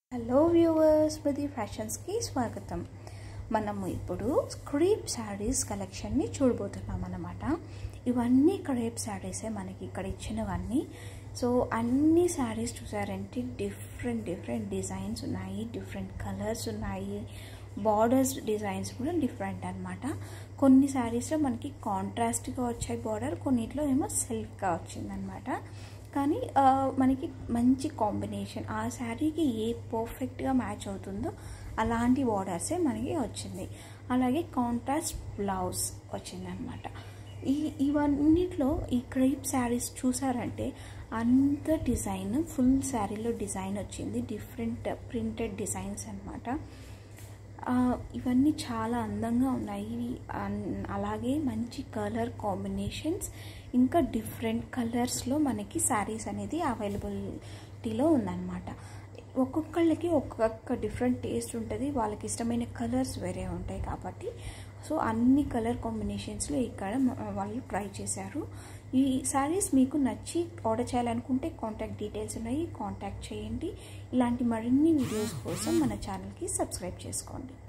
hello viewers ప్రతి ఫ్యాషన్స్కి స్వాగతం మనము ఇప్పుడు క్రీప్ శారీస్ కలెక్షన్ని చూడబోతున్నాం అన్నమాట ఇవన్నీ క్రేప్ శారీసే మనకి ఇక్కడ ఇచ్చినవన్నీ సో అన్ని శారీస్ చూసారంటే డిఫరెంట్ డిఫరెంట్ డిజైన్స్ ఉన్నాయి డిఫరెంట్ కలర్స్ ఉన్నాయి బార్డర్స్ డిజైన్స్ కూడా డిఫరెంట్ అనమాట కొన్ని శారీస్లో మనకి కాంట్రాస్ట్గా వచ్చాయి బార్డర్ కొన్నిట్లో ఏమో సెల్ఫ్గా వచ్చిందనమాట కానీ మనకి మంచి కాంబినేషన్ ఆ శారీకి ఏ పర్ఫెక్ట్గా మ్యాచ్ అవుతుందో అలాంటి బార్డర్సే మనకి వచ్చింది అలాగే కాంట్రాస్ట్ బ్లౌజ్ వచ్చిందనమాట ఈ ఇవన్నిట్లో ఈ క్రేప్ శారీస్ చూసారంటే అంత డిజైన్ ఫుల్ శారీలో డిజైన్ వచ్చింది డిఫరెంట్ ప్రింటెడ్ డిజైన్స్ అనమాట ఇవన్నీ చాలా అందంగా ఉన్నాయి అలాగే మంచి కలర్ కాంబినేషన్స్ ఇంకా డిఫరెంట్ కలర్స్లో మనకి శారీస్ అనేది అవైలబిలిటీలో ఉందన్నమాట ఒక్కొక్కళ్ళకి ఒక్కొక్క డిఫరెంట్ టేస్ట్ ఉంటుంది వాళ్ళకి ఇష్టమైన కలర్స్ వేరే ఉంటాయి కాబట్టి సో అన్ని కలర్ కాంబినేషన్స్లో ఇక్కడ వాళ్ళు ట్రై చేశారు ఈ శారీస్ మీకు నచ్చి ఆర్డర్ చేయాలనుకుంటే కాంటాక్ట్ డీటెయిల్స్ ఉన్నాయి కాంటాక్ట్ చేయండి ఇలాంటి మరిన్ని వీడియోస్ కోసం మన ఛానల్కి సబ్స్క్రైబ్ చేసుకోండి